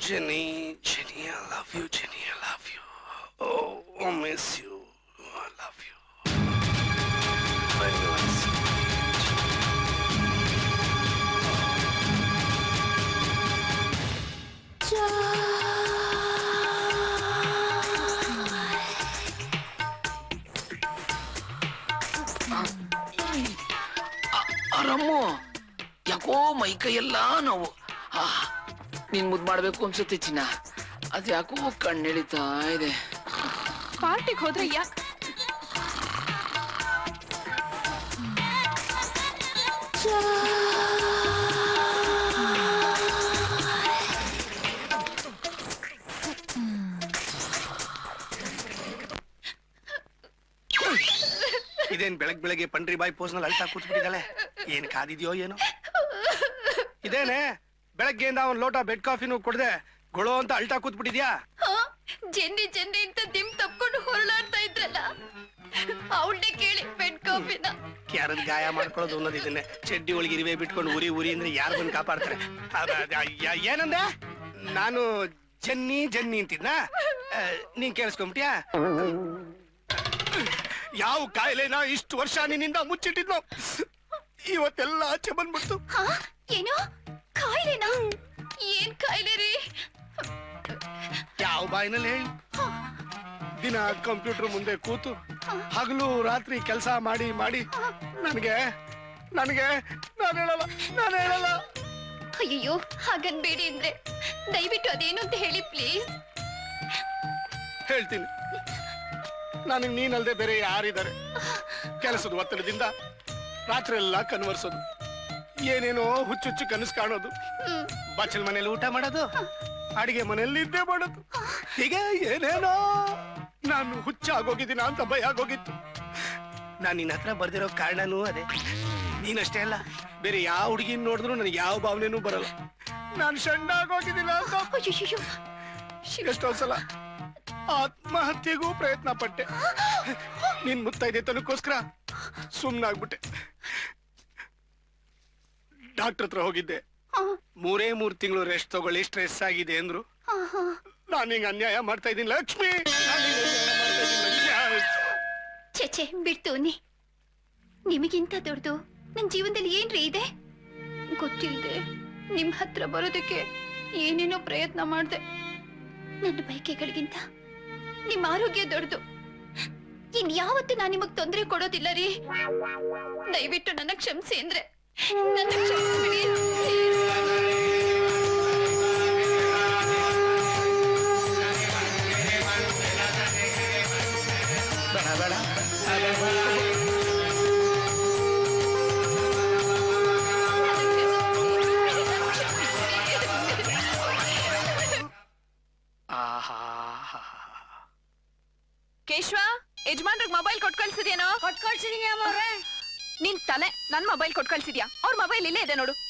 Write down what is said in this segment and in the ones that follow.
Jenny, Jenny, I love you, Jenny, I love you. Oh, I miss you. I love you. I miss you. ಆರಾಮು ಯಾಕೋ ಮೈ ಕೈ ಎಲ್ಲ ನೋವು ಆ, ನೀನ್ ಮುದ್ ಮಾಡ್ಬೇಕು ಅನ್ಸುತ್ತೆ ಚಿನ್ನ ಅದ್ ಯಾಕೋ ಕಣ್ಣೆಳಿತಾ ಇದೆ ಪಾರ್ಟಿಗೆ ಹೋದ್ರೆ ಯಾಕೆ ಇದೇನ್ ಬೆಳಗ್ ಬೆಳಗ್ಗೆ ಪಂಡ್ರಿ ಬಾಯಿ ಪೋಸ್ನಲ್ಲಿ ಅಳ್ತಾ ಕೂತ್ಬಿಟ್ಟಿದ್ದಾಳೆ ಏನ್ ಕಾದಿದ್ಯೋ ಏನೋ ಇದೇನೆ ಬೆಳಗ್ಗೆಯಿಂದ ಒಂದ್ ಲೋಟ ಬೆಡ್ ಕಾಫಿನೂ ಕುಡ್ದೆ ಗೊಳೋ ಅಂತ ಅಳ್ತಾ ಕೂತ್ಬಿಟ್ಟಿದ್ಯಾ ಜೆನ್ನಿ ಜೆನ್ನಿ ಅಂತ ದಿಮ್ ತಪ್ಕೊಂಡು ಹೊರಳಾಡ್ತಾ ಇದ್ರಲ್ಲ ಅವಳನ್ನೇ ಕೇಳಿ ಬೆಡ್ ಕಾಫಿನ ಯಾರದ್ ಗಾಯ ಮಾಡ್ಕೊಳ್ಳೋದು ಅನ್ನೋದು ಇದನ್ನೇ ಚಡ್ಡಿ ಒಳಗೆ ಇರುವೆ ಬಿಟ್ಕೊಂಡು ಉರಿ ಉರಿ ಅಂದ್ರೆ ಯಾರು ಬಂದು ಕಾಪಾಡ್ತಾರೆ ಅದ- ಅದ- ಯ- ಏನಂದೆ ನಾನು ಜನ್ನಿ ಜನ್ನಿ ಅಂತಿದ್ನ ಆ, ನೀನ್ ಕೇಳಿಸ್ಕೊಂಬಿಟ್ಯಾ ಯಾವ ಕಾಯಿಲೆನ ಇಷ್ಟು ವರ್ಷ ನಿನ್ನಿಂದ ಮುಚ್ಚಿಟ್ಟಿದ್ನು ಇವತ್ತೆಲ್ಲ ಆಚೆ ಬಂದ್ಬಿಡ್ತು ಹಾ ಏನು ಕಾಯಿಲೆನಾ ಏನ್ ಕಾಯಿಲೆ ರೀ ಯಾವ ಬಾಯಿನಲ್ಲಿ ಹೇಳಿ ದಿನ ಕಂಪ್ಯೂಟರ್ ಮುಂದೆ ಕೂತು ಹಗಲು ರಾತ್ರಿ ಕೆಲಸ ಮಾಡಿ ಮಾಡಿ ನನಗೆ ನನಗೆ ನಾನು ಹೇಳಲ್ಲ ನಾನು ಹೇಳಲ್ಲ ಅಯ್ಯೋ ಹಾಗನ್ಬೇಡಿ ಅಂದ್ರೆ ದಯವಿಟ್ಟು ಅದೇನು ಅಂತ ಹೇಳಿ ಪ್ಲೀಸ್ ಹೇಳ್ತೀನಿ ನನಗೆ ನೀನಲ್ದೆ ಬೇರೆ ಯಾರಿದ್ದಾರೆ ಕೆಲಸದ ಒತ್ತಡದಿಂದ ರಾತ್ರಿ ಎಲ್ಲ ಕನ್ವರ್ಸೋದು ಏನೇನೋ ಹುಚ್ಚುಚ್ಚು ಕನಸು ಕಾಣೋದು ಬಚ್ಚಲ್ ಮನೇಲಿ ಊಟ ಮಾಡೋದು ಅಡಿಗೆ ಮನೆಯಲ್ಲಿ ನಿದ್ದೆ ಮಾಡೋದು ಹೀಗೆ ಏನೇನೋ ನಾನು ಹುಚ್ಚ ಆಗೋಗಿದ್ದೀನ ಅಂತ ಭಯ ಆಗೋಗಿತ್ತು ನಾನು ನಿನ್ನ ಹತ್ರ ಬರ್ದಿರೋ ಕಾರಣನೂ ಅದೇ ನೀನಷ್ಟೇ ಅಲ್ಲ ಬೇರೆ ಯಾವ ಹುಡುಗಿನ ನೋಡಿದ್ರು ನನಗೆ ಯಾವ ಭಾವನೆನೂ ಬರಲ್ಲ ನಾನು ಸಣ್ಣ ಆಗೋಗಿದ್ದೀನ ಅಂತ ಅಯ್ಯೋ ಎಷ್ಟೊಂದ್ ಸಲ ಆತ್ಮಹತ್ಯೆಗೂ ಪ್ರಯತ್ನ ಪಟ್ಟೆ ನಿನ್ ಮುತ್ತೈದೆ ತನಕ್ಕೋಸ್ಕರ ಸುಮ್ನಾಗ್ಬಿಟ್ಟೆ ಡಾಕ್ಟರ್ ಹತ್ರ ಹೋಗಿದ್ದೆ ಮೂರೇ ಮೂರ್ ತಿಂಗಳು ರೆಸ್ಟ್ ತಗೊಳ್ಳಿ ಸ್ಟ್ರೆಸ್ ಆಗಿದೆ ಅಂದ್ರು ನಾನು ಹಿಂಗ ಅನ್ಯಾಯ ಮಾಡ್ತಾ ಇದ್ದೀನಿ ಲಕ್ಷ್ಮಿ ನಾನ್ ಹಿಂಗ್ ಅನ್ಯಾಯ ಮಾಡ್ತಾ ಇದ್ದೀನಿ ಲಕ್ಷ್ಮಿ. ಛೆ ಬಿಡ್ತು ನೀ ನಿಮಗಿಂತ ದೊಡ್ಡದು ನನ್ ಜೀವನದಲ್ಲಿ ಏನ್ರಿ ಇದೆ ಗೊತ್ತಿಲ್ದೆ ನಿಮ್ ಹತ್ರ ಬರೋದಕ್ಕೆ ಏನೇನೋ ಪ್ರಯತ್ನ ಮಾಡ್ದೆ ನನ್ನ ಬಯಕೆಗಳಿಗಿಂತ ನಿಮ್ ಆರೋಗ್ಯ ದೊಡ್ಡದು ಇನ್ಯಾವತ್ತು ನಾನ್ ನಿಮಗ್ ತೊಂದರೆ ಕೊಡೋದಿಲ್ಲ ರೀ ದಯವಿಟ್ಟು ನನ್ನ ಕ್ಷಮಿಸಿ ಅಂದ್ರೆ ನನ್ನ ಕ್ಷಮಿಸ್ಬಿಡಿ ಬೇಡ ಬೇಡ ಆಹಾ ಕೇಶವ ಯಜಮಾನ್ರಿಗೆ ಮೊಬೈಲ್ ಕೊಟ್ ಕಳ್ಸಿದ್ಯೇನೋ ಕೊಟ್ ಕಳ್ಸಿದೀನಿ ನಿನ್ ತಲೆ ನನ್ ಮೊಬೈಲ್ ಕೊಟ್ ಕಳ್ಸಿದ್ಯಾ ಅವ್ರ ಮೊಬೈಲ್ ಇಲ್ಲೇ ಇದೆ ನೋಡು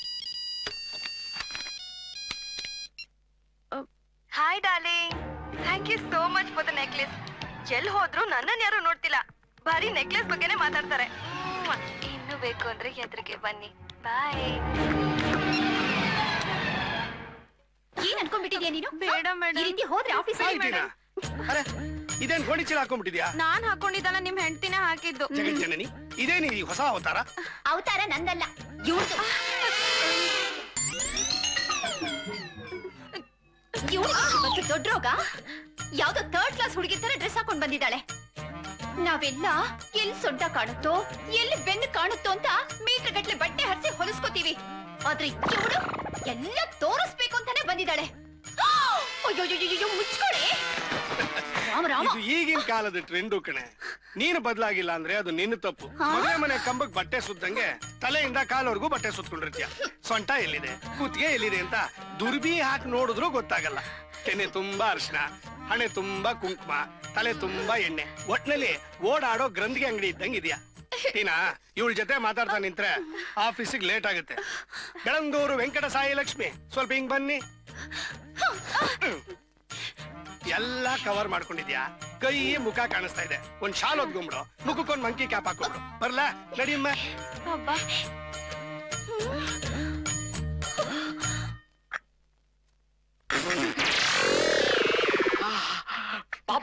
hi darling thank you so much for the necklace ಎಲ್ಲಿ ಹೋದ್ರು ನನ್ನನ್ ಯಾರು ನೋಡ್ತಿಲ್ಲ ಬರೀ ನೆಕ್ಲೆಸ್ ಬಗ್ಗೆನೇ ಮಾತಾಡ್ತಾರೆ ಮ್ವಾ. ಇನ್ನು ಬೇಕು ಅಂದ್ರೆ ಎದುರಿಗೆ ಬನ್ನಿ ಬಾಯ್ ಏನ್ ಅನ್ಕೊಂಡ್ಬಿಟ್ಟಿದ್ಯಾ ನೀನು ಬೇಡ ಈ ರೀತಿ ಹೋದ್ರೆ ಆಫೀಸ್ ಆಯ್ತೀನಾ ಅರೆ ಇದೇನ್ ಗೋಣಿ ಚೀಲ ಹಾಕೊಂಡ್ಬಿಟ್ಟಿದ್ಯಾ ನಾನ್ ಹಾಕೊಂಡಿದ್ದಲ್ಲ ನಿಮ್ ಹೆಂಡ್ತಿನೇ ಹಾಕಿದ್ದು ಜಗತ್ ಜನನಿ ಇದೇನಿ ಈ ಹೊಸ ಅವತಾರ ಅವತಾರ ನಂದಲ್ಲ ಇವ್ಳ್ದು ಇವತ್ತು ದೊಡ್ಡ ರೋಗ ಯಾವ್ದೋ ಥರ್ಡ್ ಕ್ಲಾಸ್ ಹುಡುಗಿ ತರ ಡ್ರೆಸ್ ಹಾಕೊಂಡ್ ಬಂದಿದ್ದಾಳೆ ನಾವೆಲ್ಲ ಎಲ್ಲಿ ಸೊಡ್ಡ ಕಾಣುತ್ತೋ ಎಲ್ಲಿ ಬೆನ್ನು ಕಾಣುತ್ತೋ ಅಂತ ಮೀಟರ್ ಗಟ್ಲೆ ಬಟ್ಟೆ ಹರಿಸಿ ಹೊಲಿಸ್ಕೋತೀವಿ ಆದ್ರೆ ಇವಳು ಎಲ್ಲ ತೋರಿಸ್ಬೇಕು ಅಂತಾನೆ ಬಂದಿದ್ದಾಳೆ ಅಯ್ಯೋ ಮುಚ್ಕೊಳೆ ರಾಮ ರಾಮ ಇದು ಈಗಿನ ಕಾಲದ ಟ್ರೆಂಡು ಕಣೆ ನೀನು ಬದಲಾಗಿಲ್ಲ ಅಂದ್ರೆ ಅದು ನಿನ್ನ ತಪ್ಪು ಮದುವೆ ಮನೆ ಕಂಬಕ್ ಬಟ್ಟೆ ಸುತ್ತಂಗೆ ತಲೆಯಿಂದ ಕಾಲವರೆಗೂ ಬಟ್ಟೆ ಸುತ್ಕೊಂಡಿರ್ತೀಯ ಸೊಂಟ ಎಲ್ಲಿದೆ ಕುತ್ತಿಗೆ ಎಲ್ಲಿದೆ ಅಂತ ದುರ್ಬಿ ಹಾಕಿ ನೋಡಿದ್ರು ಗೊತ್ತಾಗಲ್ಲ ಕೆನೆ ತುಂಬಾ ಅರ್ಶನ ಹಣೆ ತುಂಬಾ ಕುಂಕುಮ ತಲೆ ತುಂಬಾ ಎಣ್ಣೆ ಒಟ್ನಲ್ಲಿ ಓಡಾಡೋ ಗ್ರಂಥಿಗೆ ಅಂಗಡಿ ಇದ್ದಂಗೆ ಇದೆಯಾ ಟೀನಾ ಇವಳ ಜೊತೆ ಮಾತಾಡ್ತಾ ನಿಂತ್ರೆ ಆಫೀಸಿಗೆ ಲೇಟ್ ಆಗುತ್ತೆ ಬೆಳಂದೂರು ವೆಂಕಟ ಸಾಯಿ ಲಕ್ಷ್ಮಿ ಸ್ವಲ್ಪ ಹಿಂಗ್ ಬನ್ನಿ ಎಲ್ಲ ಕವರ್ ಮಾಡ್ಕೊಂಡಿದ್ಯಾ ಕೈ ಮುಖ ಕಾಣಿಸ್ತಾ ಇದೆ ಒಂದ್ ಶಾಲ್ ಹೊದ್ಕೊಂಬಿಡು ಮುಖಕ್ಕೊಂದ್ ಮಂಕಿ ಕ್ಯಾಪ್ ಹಾಕೊಂಡ್ರು ಬರ್ಲಾ ನಡಿಯಮ್ಮ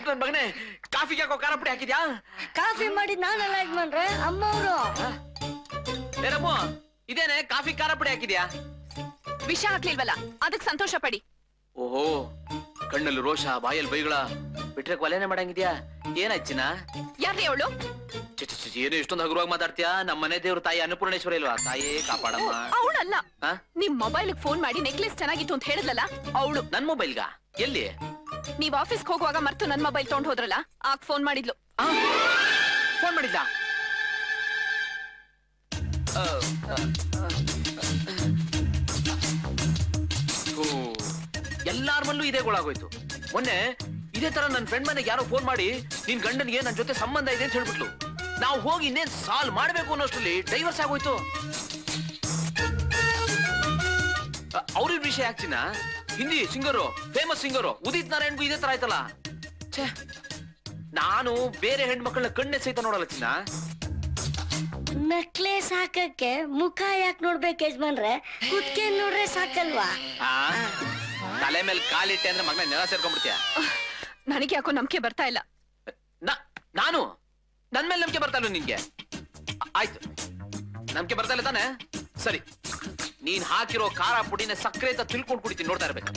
ನನ್ ಮಗನೇ ಕಾಫಿಗೆ ಯಾಕೋ ಖಾರ ಪುಡಿ ಹಾಕಿದ್ಯಾ ಕಾಫಿ ಮಾಡಿದ್ ನಾನಲ್ಲ ಯಜಮಾನ್ರೆ ಅಮ್ಮವ್ರು ಏರಮ್ಮ ಇದೇನೆ ಕಾಫಿ ಖಾರ ಪುಡಿ ಹಾಕಿದ್ಯಾ ವಿಷ ಹಾಕ್ಲಿಲ್ವಲ್ಲ ಅದಕ್ ಸಂತೋಷ ಪಡಿ ಓಹೋ ಕಣ್ಣಲ್ಲಿ ರೋಷ ಬಾಯಲ್ಲಿ ಬೈಗಳ ಬಿಟ್ರೆ ಕೊಲೆನೆ ಮಾಡಂಗಿದ್ಯಾ ಏನಾಯ್ತಿನ ಯಾರ್ರೀ ಅವಳು ಏನು ಇಷ್ಟೊಂದು ಹಗುರವಾಗಿ ಮಾತಾಡ್ತೀಯಾ ನಮ್ಮ ಮನೆ ದೇವ್ರ ತಾಯಿ ಅನ್ನಪೂರ್ಣೇಶ್ವರಿ ಇಲ್ವಾ ತಾಯೇ ಕಾಪಾಡಮ್ಮ ಅವಳಲ್ಲ ಆ? ನಿಮ್ ಮೊಬೈಲ್ ಫೋನ್ ಮಾಡಿ ನೆಕ್ಲೆಸ್ ಚೆನ್ನಾಗಿತ್ತು ಅಂತ ಹೇಳಿದ್ಲಲ್ಲ ಅವಳು ನನ್ ಮೊಬೈಲ್ಗ ಎಲ್ಲಿ ನೀವ್ ಆಫೀಸ್ಗೆ ಹೋಗುವಾಗ ಮರ್ತು ನನ್ ಮೊಬೈಲ್ ತಗೊಂಡ್ ಹೋದ್ರಲ್ಲ ಆಗ ಫೋನ್ ಮಾಡಿದ್ಲು ಫೋನ್ ಮಾಡಿದ್ದ ಆ, ಆ, ಆ, ಥೂ, ಎಲ್ಲಾರ್ ಮಲ್ಲೂ ಇದೇ ಗೋಳಾಗೋಯ್ತು ಮೊನ್ನೆ ಇದೇ ತರ ನನ್ ಫ್ರೆಂಡ್ ಮನೆಗೆ ಯಾರೋ ಫೋನ್ ಮಾಡಿ ನಿನ್ ಗಂಡನಿಗೆ ನನ್ ಜೊತೆ ಸಂಬಂಧ ಇದೆ ಅಂತ ಹೇಳ್ಬಿಟ್ಲು ನಾವು ಹೋಗಿ ಇನ್ನೇನ್ ಸಾಲ್ವ್ ಮಾಡ್ಬೇಕು ಅನ್ನೋಷ್ಟ್ರಲ್ಲಿ ಡೈವರ್ಸ್ ಆಗೋಯ್ತು ಅವ್ರ ವಿಷಯ ಯಾಕೆ ಚಿನ್ನ Hindi singer famous singer Udit ನಾರಾಯಣ್ಗೂ ಇದೇ ತರ ಆಯ್ತಲ್ಲ ಛೇ ನಾನು ಬೇರೆ ಹೆಣ್ಮಕ್ಳನ್ನ ಕಣ್ಣೆ ಸಹಿತ ನೋಡಲ್ಲ ಚಿನ್ನ ನೆಕ್ಲೇಸ್ ಹಾಕಕ್ಕೆ ಮುಖ ಯಾಕೆ ನೋಡ್ಬೇಕು ಯಜಮಾನ್ರೆ ಕುತ್ಕೆ ನೋಡ್ರೆ ಸಾಕಲ್ವಾ ಆ? ತಲೆ ಮೇಲೆ ಕಾಲಿಟ್ಟೆ ಅಂದ್ರೆ ಮಗನ ನೆಲ ಸೇರ್ಕೊಂಡ್ಬಿಡ್ತೀಯ ನನಗೆ ಯಾಕೋ ನಂಬಿಕೆ ಬರ್ತಾ ಇಲ್ಲ ನಾ- ನಾನು ನನ್ ಮೇಲೆ ನಂಬಿಕೆ ಬರ್ತಾ ಇಲ್ಲ ನಿನ್ಗೆ ಆ- ಆಯ್ತು ನಂಬಿಕೆ ಬರ್ತಾ ಇಲ್ಲ ತಾನೆ ಸರಿ ನೀನ್ ಹಾಕಿರೋ ಖಾರ ಪುಡಿನ ಸಕ್ಕರೆ ಅಂತ ತಿಳ್ಕೊಂಡು ಕುಡಿತೀನಿ ನೋಡ್ತಾ ಇರ್ಬೇಕು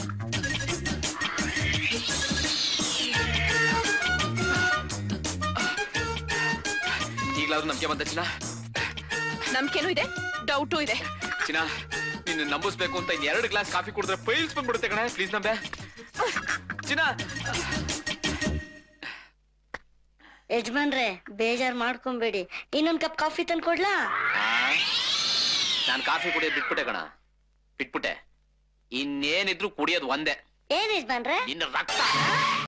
ಈಗ್ಲಾದ್ರೂ ನಂಬಿಕೆ ಬಂತ ಚಿನ್ನ ನಂಬಿಕೆನೂ ಇದೆ ಡೌಟು ಇದೆ ಚಿನ್ನ ನಿನ್ನ ನಂಬಿಸ್ಬೇಕು ಅಂತ ಇನ್ ಎರಡು ಗ್ಲಾಸ್ ಕಾಫಿ ಕುಡಿದ್ರೆ ಪೈಲ್ಸ್ ಬಂದ್ಬಿಡುತ್ತೆ ಕಣೆ ಪ್ಲೀಸ್ ನಂಬೆ ಚಿನ್ನ ಯಜಮಾನ್ರೆ ಬೇಜಾರ್ ಮಾಡ್ಕೊಂಬೇಡಿ ಇನ್ನೊಂದ್ ಕಪ್ ಕಾಫಿ ತಂದು ಕೊಡ್ಲಾ ನಾನು ಕಾಫಿ ಕುಡಿಯೋದು ಬಿಟ್ಬಿಟ್ಟೆ ಕಣ ಬಿಟ್ಬಿಟ್ಟೆ ಇನ್ನೇನಿದ್ರು ಕುಡಿಯೋದು ಒಂದೇ ಏನ್ ಯಜಮಾನ್ರೆ ನಿನ್ನ ರಕ್ತ